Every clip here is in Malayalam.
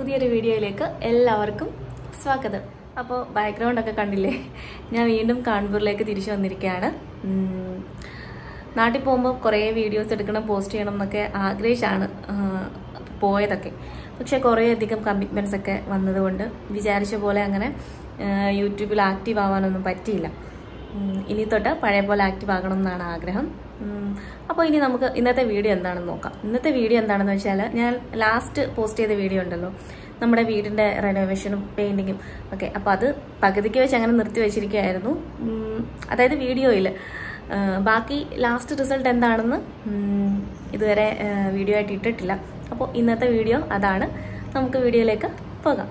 പുതിയൊരു വീഡിയോയിലേക്ക് എല്ലാവർക്കും സ്വാഗതം അപ്പോൾ ബാക്ക്ഗ്രൗണ്ട് ഒക്കെ കണ്ടില്ലേ ഞാൻ വീണ്ടും കാൺപൂരിലേക്ക് തിരിച്ചു വന്നിരിക്കുകയാണ് ഉം, നാട്ടിൽ പോകുമ്പോൾ കുറേ വീഡിയോസ് എടുക്കണം പോസ്റ്റ് ചെയ്യണം എന്നൊക്കെ ആഗ്രഹിച്ചാണ് ആ, പോയതൊക്കെ പക്ഷെ കുറേയധികം കമ്മിറ്റ്മെൻറ്റ്സ് ഒക്കെ വന്നതുകൊണ്ട് വിചാരിച്ച പോലെ അങ്ങനെ ആ, യൂട്യൂബിൽ ആക്റ്റീവ് ആവാനൊന്നും പറ്റിയില്ല ഉം, ഇനി തൊട്ട് പഴയ പോലെ ആക്റ്റീവ് ആകണം എന്നാണ് ആഗ്രഹം ഉം, അപ്പോൾ ഇനി നമുക്ക് ഇന്നത്തെ വീഡിയോ എന്താണെന്ന് നോക്കാം ഇന്നത്തെ വീഡിയോ എന്താണെന്ന് വെച്ചാൽ ഞാൻ ലാസ്റ്റ് പോസ്റ്റ് ചെയ്ത വീഡിയോ ഉണ്ടല്ലോ നമ്മുടെ വീടിൻ്റെ റെനോവേഷനും പെയിൻറ്റിങ്ങും ഒക്കെ അപ്പോൾ അത് പകുതിക്ക് വെച്ച് അങ്ങനെ നിർത്തി വെച്ചിരിക്കുകയായിരുന്നു ഉം, അതായത് വീഡിയോയിൽ ബാക്കി ലാസ്റ്റ് റിസൾട്ട് എന്താണെന്ന് ഉം, ഇതുവരെ ആ, വീഡിയോ ആയിട്ട് ഇട്ടിട്ടില്ല അപ്പോൾ ഇന്നത്തെ വീഡിയോ അതാണ് നമുക്ക് വീഡിയോയിലേക്ക് പോകാം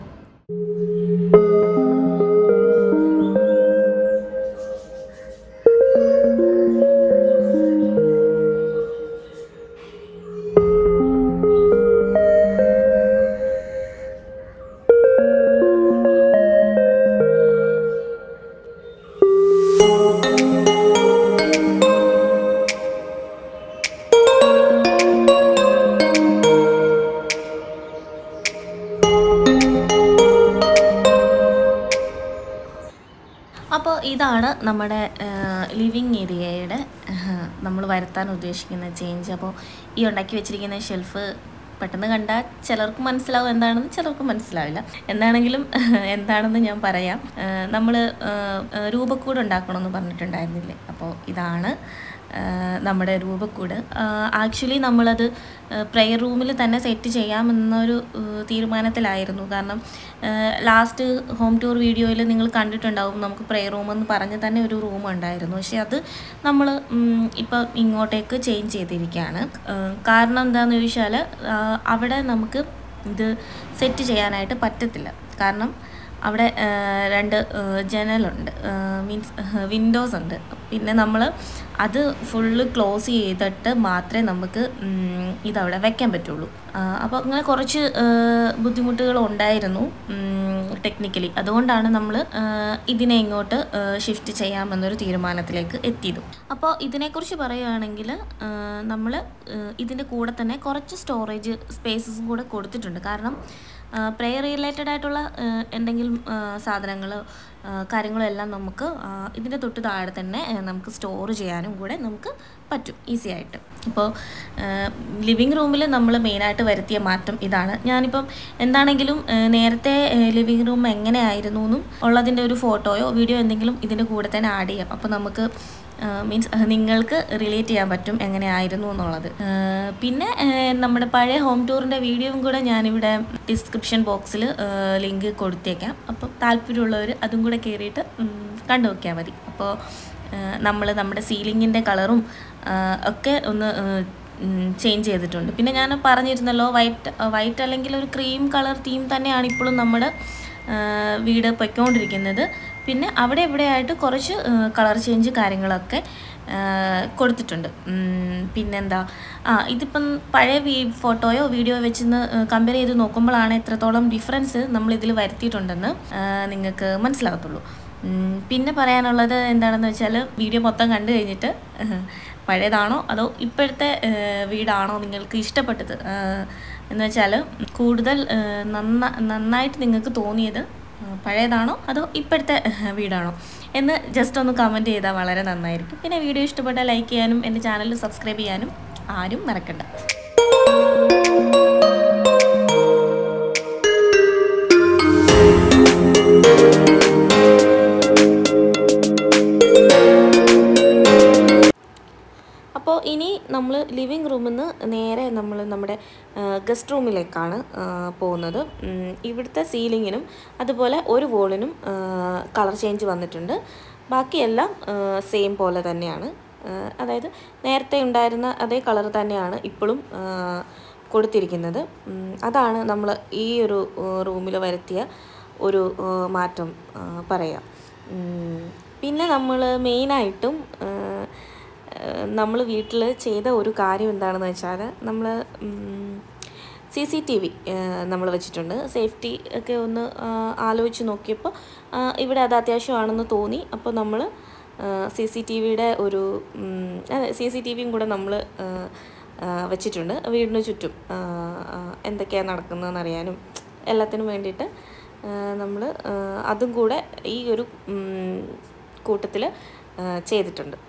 അപ്പോൾ ഇതാണ് നമ്മുടെ ലിവിങ് ഏരിയയുടെ നമ്മൾ വരുത്താൻ ഉദ്ദേശിക്കുന്ന ചേഞ്ച് അപ്പോൾ ഈ ഉണ്ടാക്കി വെച്ചിരിക്കുന്ന ഷെൽഫ് പെട്ടെന്ന് കണ്ടാൽ ചിലർക്ക് മനസ്സിലാവും എന്താണെന്ന് ചിലർക്ക് മനസ്സിലാവില്ല എന്താണെങ്കിലും എന്താണെന്ന് ഞാൻ പറയാം നമ്മൾ രൂപക്കൂട് ഉണ്ടാക്കണമെന്ന് പറഞ്ഞിട്ടുണ്ടായിരുന്നില്ലേ അപ്പോൾ ഇതാണ് ആ, നമ്മുടെ രൂപക്കൂട് ആക്ച്വലി നമ്മളത് പ്രെയർ റൂമിൽ തന്നെ സെറ്റ് ചെയ്യാമെന്നൊരു ആ, തീരുമാനത്തിലായിരുന്നു കാരണം ലാസ്റ്റ് ഹോം ടൂർ വീഡിയോയിൽ നിങ്ങൾ കണ്ടിട്ടുണ്ടാവും നമുക്ക് പ്രെയർ റൂം എന്ന് പറഞ്ഞ് തന്നെ ഒരു റൂം ഉണ്ടായിരുന്നു പക്ഷേ അത് നമ്മൾ ഇപ്പം ഇങ്ങോട്ടേക്ക് ചേഞ്ച് ചെയ്തിരിക്കുകയാണ് ആ, കാരണം എന്താണെന്ന് ചോദിച്ചാൽ ആ, അവിടെ നമുക്ക് ഇത് സെറ്റ് ചെയ്യാനായിട്ട് പറ്റത്തില്ല കാരണം അവിടെ ആ, രണ്ട് ആ, ജനലുണ്ട് മീൻസ് വിൻഡോസ് ഉണ്ട് പിന്നെ നമ്മൾ അത് ഫുള്ള് ക്ലോസ് ചെയ്തിട്ട് മാത്രമേ നമുക്ക് ഉം, ഇതവിടെ വെക്കാൻ പറ്റുള്ളൂ അപ്പോൾ അങ്ങനെ കുറച്ച് ആ, ബുദ്ധിമുട്ടുകൾ ഉണ്ടായിരുന്നു ടെക്നിക്കലി അതുകൊണ്ടാണ് നമ്മൾ ഇതിനെ ഇങ്ങോട്ട് ഷിഫ്റ്റ് ചെയ്യാമെന്നൊരു തീരുമാനത്തിലേക്ക് എത്തിയതും അപ്പോൾ ഇതിനെക്കുറിച്ച് പറയുകയാണെങ്കിൽ നമ്മൾ ഇതിൻ്റെ കൂടെ തന്നെ കുറച്ച് സ്റ്റോറേജ് സ്പേസസും കൂടെ കൊടുത്തിട്ടുണ്ട് കാരണം പ്രെയർ റിലേറ്റഡ് ആയിട്ടുള്ള ആ, എന്തെങ്കിലും സാധനങ്ങളോ കാര്യങ്ങളോ എല്ലാം നമുക്ക് ആ, ഇതിൻ്റെ തൊട്ട് താഴെ തന്നെ ആ, നമുക്ക് സ്റ്റോർ ചെയ്യാനും കൂടെ നമുക്ക് പറ്റും ഈസി ആയിട്ട് ഇപ്പോൾ ലിവിങ് റൂമിൽ നമ്മൾ മെയിനായിട്ട് വരുത്തിയ മാറ്റം ഇതാണ് ഞാനിപ്പം എന്താണെങ്കിലും ആ, നേരത്തെ ലിവിങ് റൂം എങ്ങനെയായിരുന്നു എന്നും ഉള്ളതിൻ്റെ ഒരു ഫോട്ടോയോ വീഡിയോ എന്തെങ്കിലും ഇതിൻ്റെ കൂടെ തന്നെ ആഡ് ചെയ്യാം അപ്പോൾ നമുക്ക് മീൻസ് നിങ്ങൾക്ക് റിലേറ്റ് ചെയ്യാൻ പറ്റും എങ്ങനെയായിരുന്നു എന്നുള്ളത് ആ, പിന്നെ ആ, നമ്മുടെ പഴയ ഹോം ടൂറിൻ്റെ വീഡിയോയും കൂടെ ഞാനിവിടെ ഡിസ്ക്രിപ്ഷൻ ബോക്സിൽ ലിങ്ക് കൊടുത്തേക്കാം അപ്പോൾ താല്പര്യമുള്ളവർ അതും കൂടെ കയറിയിട്ട് ഉം, കണ്ടു നോക്കിയാൽ മതി അപ്പോൾ നമ്മൾ നമ്മുടെ സീലിങ്ങിൻ്റെ കളറും ഒക്കെ ഒന്ന് ചേഞ്ച് ചെയ്തിട്ടുണ്ട് പിന്നെ ഞാൻ പറഞ്ഞിരുന്നല്ലോ വൈറ്റ് വൈറ്റ് അല്ലെങ്കിൽ ഒരു ക്രീം കളർ തീം തന്നെയാണ് ഇപ്പോഴും നമ്മുടെ ആ, വീട് പൊയ്ക്കൊണ്ടിരിക്കുന്നത് പിന്നെ അവിടെ ഇവിടെയായിട്ട് കുറച്ച് കളർ ചേഞ്ച് കാര്യങ്ങളൊക്കെ ആ, കൊടുത്തിട്ടുണ്ട് ഉം, പിന്നെന്താ ആ ഇതിപ്പം പഴയ വീ ഫോട്ടോയോ വീഡിയോ വെച്ചെന്ന് കമ്പയർ ചെയ്ത് നോക്കുമ്പോഴാണ് എത്രത്തോളം ഡിഫറൻസ് നമ്മൾ ഇതിൽ വരുത്തിയിട്ടുണ്ടെന്ന് ആ, നിങ്ങൾക്ക് മനസ്സിലാകത്തുള്ളൂ ഉം, പിന്നെ പറയാനുള്ളത് എന്താണെന്ന് വെച്ചാൽ വീഡിയോ മൊത്തം കണ്ടു കഴിഞ്ഞിട്ട് പഴയതാണോ അതോ ഇപ്പോഴത്തെ ആ, വീടാണോ നിങ്ങൾക്ക് ഇഷ്ടപ്പെട്ടത് ആ, എന്ന് വെച്ചാൽ കൂടുതൽ ആ, നന്ന നന്നായിട്ട് നിങ്ങൾക്ക് തോന്നിയത് ആ, പഴയതാണോ അതോ ഇപ്പോഴത്തെ വീടാണോ എന്ന് ജസ്റ്റ് ഒന്ന് കമൻറ്റ് ചെയ്താൽ വളരെ നന്നായിരിക്കും പിന്നെ വീഡിയോ ഇഷ്ടപ്പെട്ടാൽ ലൈക്ക് ചെയ്യാനും എൻ്റെ ചാനൽ സബ്സ്ക്രൈബ് ചെയ്യാനും ആരും മറക്കണ്ട അപ്പോൾ ഇനി നമ്മൾ ലിവിങ് റൂമിൽ നിന്ന് നേരെ നമ്മൾ നമ്മുടെ ഗസ്റ്റ് റൂമിലേക്കാണ് ആ, പോകുന്നത് ഉം, ഇവിടുത്തെ സീലിങ്ങിനും അതുപോലെ ഒരു വോളിനും കളർ ചേഞ്ച് വന്നിട്ടുണ്ട് ബാക്കിയെല്ലാം സെയിം പോലെ തന്നെയാണ് ആ, അതായത് നേരത്തെ ഉണ്ടായിരുന്ന അതേ കളർ തന്നെയാണ് ഇപ്പോഴും ആ, കൊടുത്തിരിക്കുന്നത് ഉം, അതാണ് നമ്മൾ ഈ ഒരു റൂമിൽ വരുത്തിയ ഒരു ആ, മാറ്റം ആ, പറയാം ഉം, പിന്നെ നമ്മൾ മെയിനായിട്ടും നമ്മൾ വീട്ടിൽ ചെയ്ത ഒരു കാര്യം എന്താണെന്ന് വെച്ചാൽ നമ്മൾ സി സി ടി വി നമ്മൾ വെച്ചിട്ടുണ്ട് സേഫ്റ്റി ഒക്കെ ഒന്ന് ആ, ആലോചിച്ച് നോക്കിയപ്പോൾ ആ, ഇവിടെ അത് അത്യാവശ്യമാണെന്ന് തോന്നി അപ്പോൾ നമ്മൾ സി സി ടി വിയുടെ ഒരു ഉം, അതെ സി സി ടി വിയും കൂടെ നമ്മൾ വെച്ചിട്ടുണ്ട് വീടിന് ചുറ്റും ആ, ആ, എന്തൊക്കെയാണ് നടക്കുന്നതെന്ന് അറിയാനും എല്ലാത്തിനും വേണ്ടിയിട്ട് നമ്മൾ അതും കൂടെ ഈ ഒരു കൂട്ടത്തിൽ ചെയ്തിട്ടുണ്ട്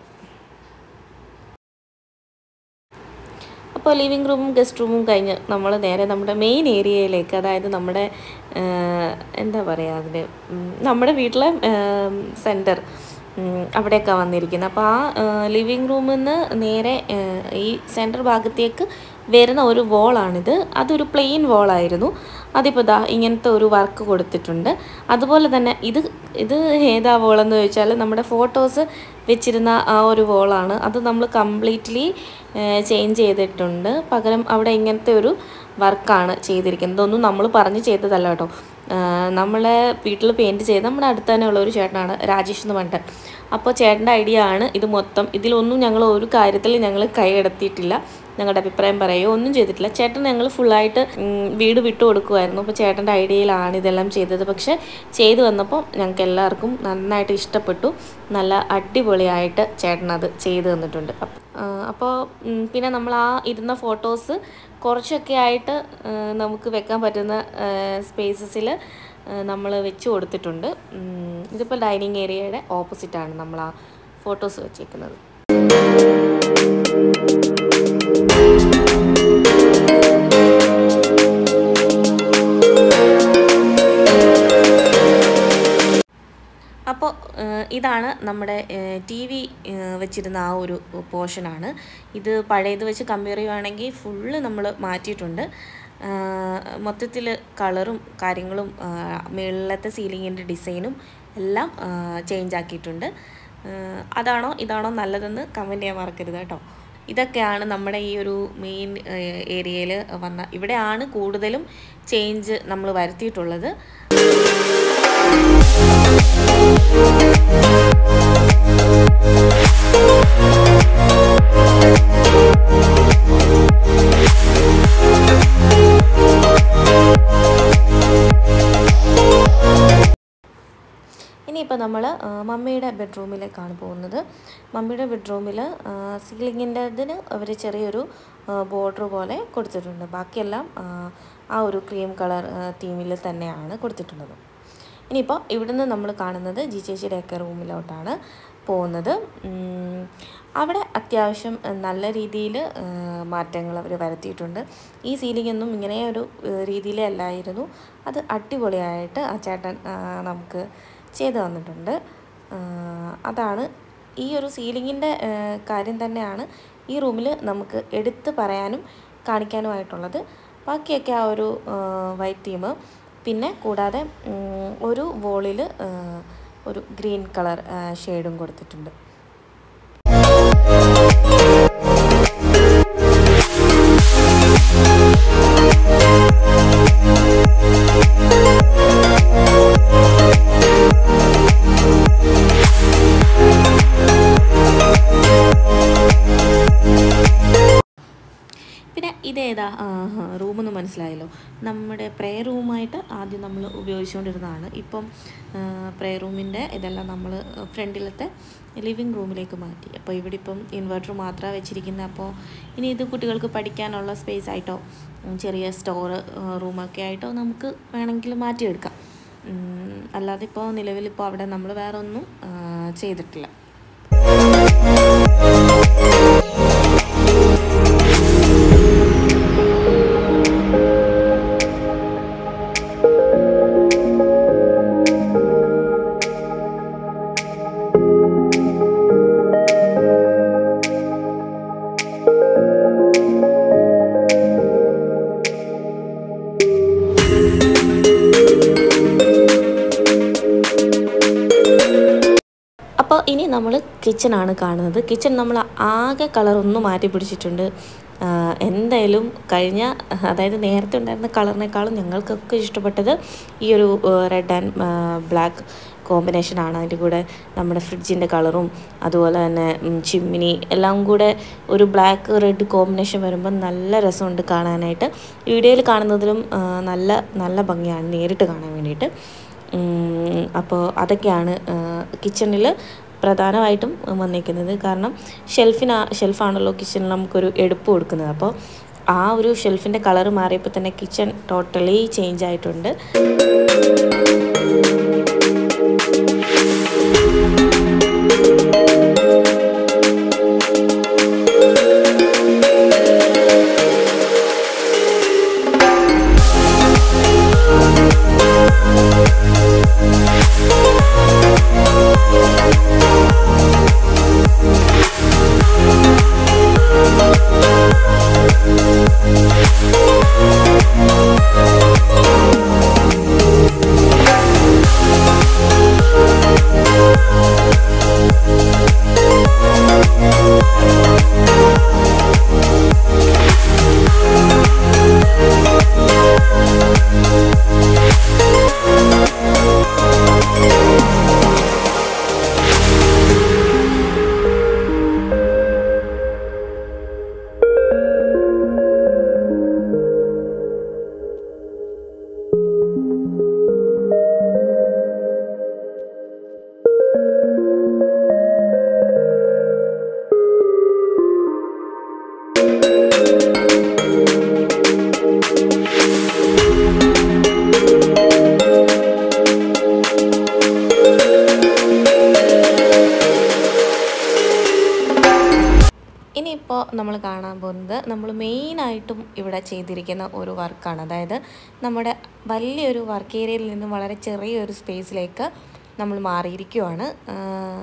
അപ്പോൾ ലിവിങ് റൂമും ഗസ്റ്റ് റൂമും കഴിഞ്ഞ് നമ്മൾ നേരെ നമ്മുടെ മെയിൻ ഏരിയയിലേക്ക് അതായത് നമ്മുടെ ആ, എന്താ പറയുക അതിന് ഉം, നമ്മുടെ വീട്ടിലെ സെൻറ്റർ അവിടെയൊക്കെ വന്നിരിക്കുന്നത് അപ്പോൾ ആ ലിവിങ് റൂമിൽ നിന്ന് നേരെ ആ, ഈ സെൻറ്റർ ഭാഗത്തേക്ക് വരുന്ന ഒരു വോളാണിത് അതൊരു പ്ലെയിൻ വോളായിരുന്നു അതിപ്പോൾ ദാ ഇങ്ങനത്തെ ഒരു വർക്ക് കൊടുത്തിട്ടുണ്ട് അതുപോലെ തന്നെ ഇത് ഇത് ഏതാ വോളെന്ന് ചോദിച്ചാൽ നമ്മുടെ ഫോട്ടോസ് വെച്ചിരുന്ന ആ ഒരു വോളാണ് അത് നമ്മൾ കംപ്ലീറ്റ്ലി ചേഞ്ച് ചെയ്തിട്ടുണ്ട് പകരം അവിടെ ഇങ്ങനത്തെ ഒരു വർക്കാണ് ചെയ്തിരിക്കുന്നത് ഇതൊന്നും നമ്മൾ പറഞ്ഞ് ചെയ്തതല്ല കേട്ടോ നമ്മളെ വീട്ടിൽ പെയിൻറ്റ് ചെയ്ത് നമ്മുടെ അടുത്ത് തന്നെ ഉള്ള ഒരു ചേട്ടനാണ് രാജേഷ് എന്ന് പറഞ്ഞിട്ട് അപ്പോൾ ചേട്ടൻ്റെ ഐഡിയ ആണ് ഇത് മൊത്തം ഇതിലൊന്നും ഞങ്ങൾ ഒരു കാര്യത്തിൽ ഞങ്ങൾ കൈയടത്തിയിട്ടില്ല ഞങ്ങളുടെ അഭിപ്രായം പറയുകയോ ഒന്നും ചെയ്തിട്ടില്ല ചേട്ടൻ ഞങ്ങൾ ഫുള്ളായിട്ട് ഉം, വീട് വിട്ടു കൊടുക്കുമായിരുന്നു അപ്പോൾ ചേട്ടൻ്റെ ഐഡിയയിലാണ് ഇതെല്ലാം ചെയ്തത് പക്ഷേ ചെയ്തു വന്നപ്പോൾ ഞങ്ങൾക്ക് എല്ലാവർക്കും നന്നായിട്ട് ഇഷ്ടപ്പെട്ടു നല്ല അടിപൊളിയായിട്ട് ചേട്ടൻ അത് ചെയ്തു തന്നിട്ടുണ്ട് അപ്പ- ആ, അപ്പോൾ ഉം, പിന്നെ നമ്മൾ ആ ഇരുന്ന ഫോട്ടോസ് കുറച്ചൊക്കെ ആയിട്ട് ആ, നമുക്ക് വെക്കാൻ പറ്റുന്ന സ്പേസസിൽ നമ്മൾ വെച്ച് കൊടുത്തിട്ടുണ്ട് ഉം, ഇതിപ്പോൾ ഡൈനിങ് ഏരിയയുടെ ഓപ്പോസിറ്റാണ് നമ്മൾ ആ ഫോട്ടോസ് വെച്ചേക്കുന്നത് അപ്പോൾ ഇതാണ് നമ്മുടെ ടി വി വെച്ചിരുന്ന ആ ഒരു പോർഷനാണ് ഇത് പഴയത് വെച്ച് കമ്പയർ ചെയ്യുവാണെങ്കിൽ ഫുള്ള് നമ്മൾ മാറ്റിയിട്ടുണ്ട് മൊത്തത്തിൽ കളറും കാര്യങ്ങളും ആ, മുകളിലത്തെ സീലിങ്ങിൻ്റെ ഡിസൈനും എല്ലാം ചേഞ്ച് ആക്കിയിട്ടുണ്ട് ആ, അതാണോ ഇതാണോ നല്ലതെന്ന് കമൻറ്റ് ചെയ്യാൻ മറക്കരുത് കേട്ടോ ഇതൊക്കെയാണ് നമ്മുടെ ഈ ഒരു മെയിൻ ഏരിയയിൽ വന്ന ഇവിടെയാണ് കൂടുതലും ചേഞ്ച് നമ്മൾ വരുത്തിയിട്ടുള്ളത് ഇനിയിപ്പോൾ നമ്മൾ മമ്മിയുടെ ബെഡ്റൂമിലേക്കാണ് പോകുന്നത് മമ്മിയുടെ ബെഡ്റൂമിൽ സീലിങ്ങിൻ്റെതിന് അവർ ചെറിയൊരു ബോർഡർ പോലെ കൊടുത്തിട്ടുണ്ട് ബാക്കിയെല്ലാം ആ, ആ ഒരു ക്രീം കളർ തീമിൽ തന്നെയാണ് കൊടുത്തിട്ടുള്ളത് ഇനിയിപ്പോൾ ഇവിടുന്ന് നമ്മൾ കാണുന്നത് ജി ചേച്ചിയുടെയൊക്കെ റൂമിലോട്ടാണ് പോകുന്നത് ഉം, അവിടെ അത്യാവശ്യം ഏഹ്, നല്ല രീതിയിൽ മാറ്റങ്ങൾ അവർ വരുത്തിയിട്ടുണ്ട് ഈ സീലിംഗ് ഒന്നും ഇങ്ങനെ ഒരു ഏഹ്, രീതിയിലേ അല്ലായിരുന്നു അത് അടിപൊളിയായിട്ട് ആ ചേട്ടൻ ആ, നമുക്ക് ചെയ്തു തന്നിട്ടുണ്ട് ആ, അതാണ് ഈ ഒരു സീലിങ്ങിൻ്റെ കാര്യം തന്നെയാണ് ഈ റൂമിൽ നമുക്ക് എടുത്ത് പറയാനും കാണിക്കാനുമായിട്ടുള്ളത് ബാക്കിയൊക്കെ ആ ഒരു വൈറ്റ് തീം പിന്നെ കൂടാതെ ഉം, ഒരു വോളിൽ ഒരു ഗ്രീൻ കളർ ഷെയ്ഡും കൊടുത്തിട്ടുണ്ട് പിന്നെ ഇതേതാ റൂമെന്ന് മനസ്സിലായല്ലോ നമ്മുടെ പ്രേ റൂമായിട്ട് ആദ്യം നമ്മൾ ഉപയോഗിച്ചുകൊണ്ടിരുന്നതാണ് ഇപ്പം പ്രേ റൂമിൻ്റെ ഇതെല്ലാം നമ്മൾ ഫ്രണ്ടിലത്തെ ലിവിങ് റൂമിലേക്ക് മാറ്റി അപ്പോൾ ഇവിടെ ഇപ്പം ഇൻവെർട്ടർ മാത്രമാണ് വെച്ചിരിക്കുന്നത് അപ്പോൾ ഇനി ഇത് കുട്ടികൾക്ക് പഠിക്കാനുള്ള സ്പേസ് ആയിട്ടോ ഉം, ചെറിയ സ്റ്റോർ റൂമൊക്കെ ആയിട്ടോ നമുക്ക് വേണമെങ്കിൽ മാറ്റിയെടുക്കാം ഉം, അല്ലാതെ ഇപ്പോൾ നിലവിലിപ്പോൾ അവിടെ നമ്മൾ വേറെ ഒന്നും ആ, ചെയ്തിട്ടില്ല അപ്പോൾ ഇനി നമ്മൾ കിച്ചണാണ് കാണുന്നത് കിച്ചൺ നമ്മൾ ആകെ കളറൊന്നും മാറ്റി പിടിച്ചിട്ടുണ്ട് ആ, എന്തായാലും കഴിഞ്ഞ അതായത് നേരത്തെ ഉണ്ടായിരുന്ന കളറിനേക്കാളും ഞങ്ങൾക്കൊക്കെ ഇഷ്ടപ്പെട്ടത് ഈ ഒരു റെഡ് ആൻഡ് ബ്ലാക്ക് കോമ്പിനേഷനാണ് അതിൻ്റെ കൂടെ നമ്മുടെ ഫ്രിഡ്ജിൻ്റെ കളറും അതുപോലെ തന്നെ ഉം, ചിമ്മിനി എല്ലാം കൂടെ ഒരു ബ്ലാക്ക് റെഡ് കോമ്പിനേഷൻ വരുമ്പോൾ നല്ല രസമുണ്ട് കാണാനായിട്ട് വീഡിയോയിൽ കാണുന്നതിലും ആ, നല്ല നല്ല ഭംഗിയാണ് നേരിട്ട് കാണാൻ വേണ്ടിയിട്ട് ഉം, അപ്പോൾ അതൊക്കെയാണ് കിച്ചണിൽ പ്രധാനമായിട്ടും വന്നിരിക്കുന്നത് കാരണം ഷെൽഫിനാ ഷെൽഫാണല്ലോ കിച്ചണിൽ നമുക്കൊരു എടുപ്പ് കൊടുക്കുന്നത് അപ്പോൾ ആ ഒരു ഷെൽഫിൻ്റെ കളർ മാറിയപ്പോൾ തന്നെ കിച്ചൺ ടോട്ടലി ചേഞ്ച് ആയിട്ടുണ്ട് ഇനിയിപ്പോൾ നമ്മൾ കാണാൻ പോകുന്നത് നമ്മൾ മെയിനായിട്ടും ഇവിടെ ചെയ്തിരിക്കുന്ന ഒരു വർക്കാണ് അതായത് നമ്മുടെ വലിയൊരു വർക്ക് ഏരിയയിൽ നിന്ന് വളരെ ചെറിയൊരു സ്പേസിലേക്ക് നമ്മൾ മാറിയിരിക്കുവാണ് ആഹ്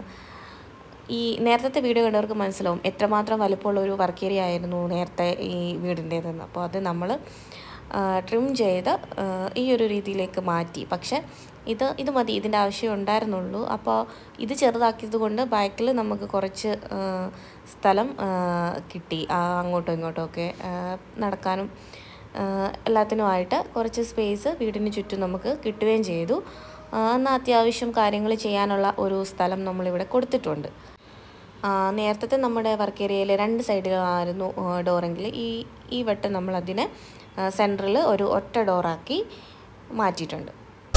ഈ നേരത്തെ വീഡിയോ കണ്ടവർക്ക് മനസ്സിലാവും എത്രമാത്രം വലുപ്പമുള്ള ഒരു വർക്ക് ഏരിയ ആയിരുന്നു നേരത്തെ ഈ വീടിൻ്റേതെന്ന് അപ്പോൾ അത് നമ്മൾ ട്രിം ചെയ്ത് ആഹ് ഈ ഒരു രീതിയിലേക്ക് മാറ്റി പക്ഷേ ഇത് ഇത് മതി ഇതിൻ്റെ ആവശ്യം ഉണ്ടായിരുന്നുള്ളൂ അപ്പോൾ ഇത് ചെറുതാക്കിയത് കൊണ്ട് ബാക്കിൽ നമുക്ക് കുറച്ച് ആഹ് സ്ഥലം ആഹ് കിട്ടി ആ അങ്ങോട്ടും ഇങ്ങോട്ടും ഒക്കെ ആഹ് നടക്കാനും ആഹ് എല്ലാത്തിനുമായിട്ട് കുറച്ച് സ്പേസ് വീടിന് ചുറ്റും നമുക്ക് കിട്ടുകയും ചെയ്തു ആഹ് എന്നാൽ അത്യാവശ്യം കാര്യങ്ങൾ ചെയ്യാനുള്ള ഒരു സ്ഥലം നമ്മളിവിടെ കൊടുത്തിട്ടുണ്ട് ആ, നേരത്തെ നമ്മുടെ വർക്ക് ഏരിയയിൽ രണ്ട് സൈഡിലായിരുന്നു ഡോറെങ്കിൽ ഈ ഈ വട്ടം നമ്മളതിനെ സെൻറ്ററിൽ ഒരു ഒറ്റ ഡോറാക്കി മാറ്റിയിട്ടുണ്ട്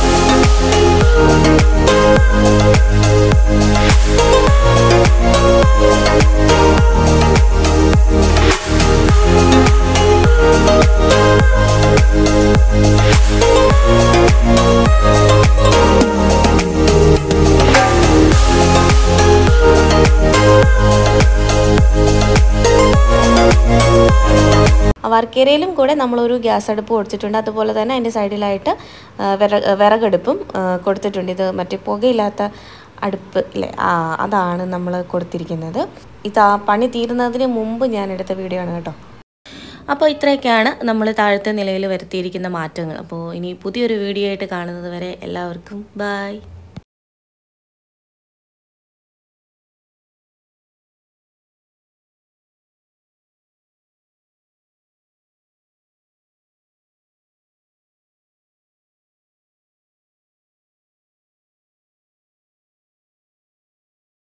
വർക്ക് ഏരിയയിലും കൂടെ നമ്മളൊരു ഗ്യാസ് അടുപ്പ് കൊടുത്തിട്ടുണ്ട് അതുപോലെ തന്നെ അതിൻ്റെ സൈഡിലായിട്ട് ആ, വിറ വിറകടുപ്പും ആ, കൊടുത്തിട്ടുണ്ട് ഇത് മറ്റേ പുകയില്ലാത്ത അടുപ്പ് ഇല്ലേ ആ അതാണ് നമ്മൾ കൊടുത്തിരിക്കുന്നത് ഇത് ആ പണി തീരുന്നതിന് മുമ്പ് ഞാൻ എടുത്ത വീഡിയോ ആണ് കേട്ടോ അപ്പോൾ ഇത്രയൊക്കെയാണ് നമ്മൾ താഴത്തെ നിലയിൽ വരുത്തിയിരിക്കുന്ന മാറ്റങ്ങൾ അപ്പോൾ ഇനി പുതിയൊരു വീഡിയോ ആയിട്ട് കാണുന്നത് വരെ എല്ലാവർക്കും ബായ്